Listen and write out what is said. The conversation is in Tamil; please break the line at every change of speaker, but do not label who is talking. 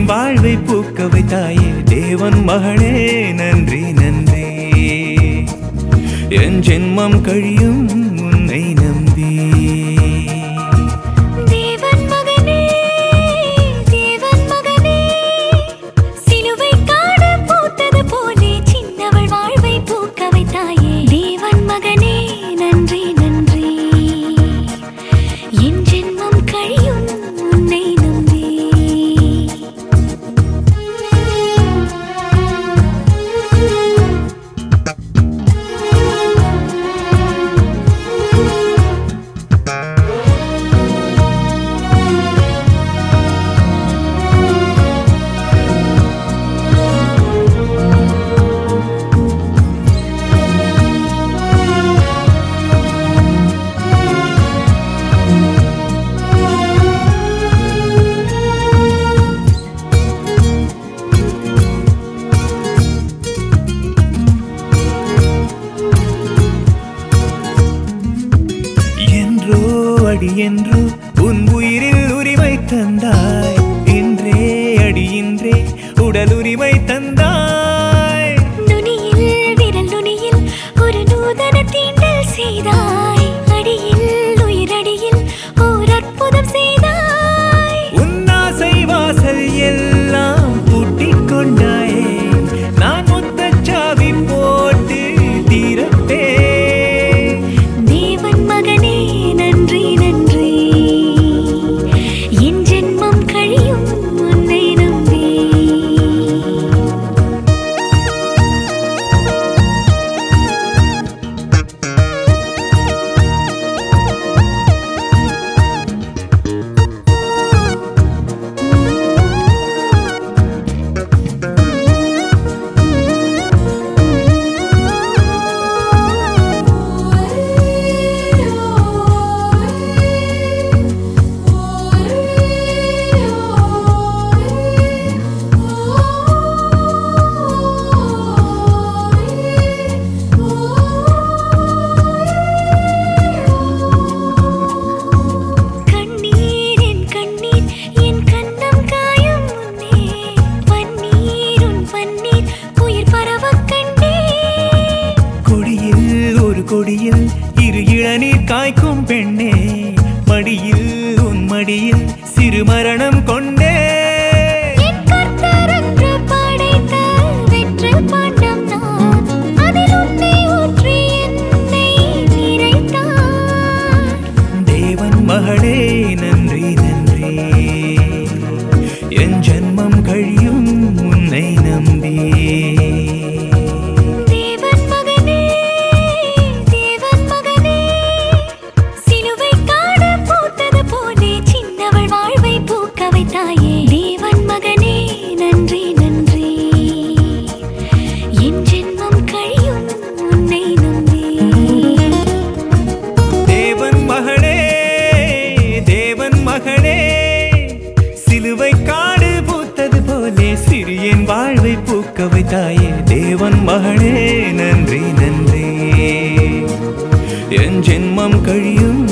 வாழ்வை பூக்க வைத்தாயே தேவன் மகளே நன்றி நன்றி என் ஜென்மம் கழியும் உன்னை நம்பி
தேவன் மகனே தேவன் மகனே சிலுவை காண பூத்தது போலே சின்னவள் வாழ்வை பூக்க வைத்தாயே தேவன் மகனே நன்றி நன்றி என் ஜென்மம் கழியும் உன்னை நம்பி
என்றோ அடி என்றோ உன் உயிரில் உரிமை தந்தாய் இன்றே அடி இன்றே உடல் உரிமை தந்தாய்
நுனியில் விரல் நுனியில் ஒரு நூதன தீண்டல் செய்தாய் அடியில் உயிரடியில் ஓர் அற்புதம் செய்தாய்
உன் ஆசை வாசல் எல்லாம் பூட்டிக் கொண்டாயே நான் முத்தச்சாவி போட்டு தீரப்பே
தேவன் மகனே நன்றி நன்றி என் ஜென்மம் கழியும் உன்னை நம்பி கண்ணீர் என் கண்ணீர் என் கண்ணம் காயும் முன்னே பன்னீர் உன் பன்னீர் உயிர் பரவக் கண்டேன்
கொடியில் ஒரு கொடியில் இரு இளநீர் காய்க்கும் பெண்ணே மடியில் உன் மடியில் சிறு மரணம் கொண்டே
என் கர்த்தரன்று படைத்த வெற்றில் பாண்டம் நான். அதில் உன்னை ஊற்றி என்னை நிறைத்தார்.
தேவன் மகளே நன்றி நன்றி என் ஜென்மம் கழியும் உன்னை நம்பி
தேவன் மகனே, தேவன் மகனே, சிலுவை காண பூத்தது போலே சின்னவள் வாழ்வை பூக்க வைத்தாயே. தேவன் மகனே, நன்றி நன்றி என் ஜென்மம் கழியும் உன்னை நம்பி
தேவன் மகளே தேவன் மகளே சிலுவை காடு பூத்தது போலே சிறியன் வாழ்வை பூக்க வைத்தாயே தேவன் மகளே நன்றி நன்றி என் ஜென்மம் கழியும்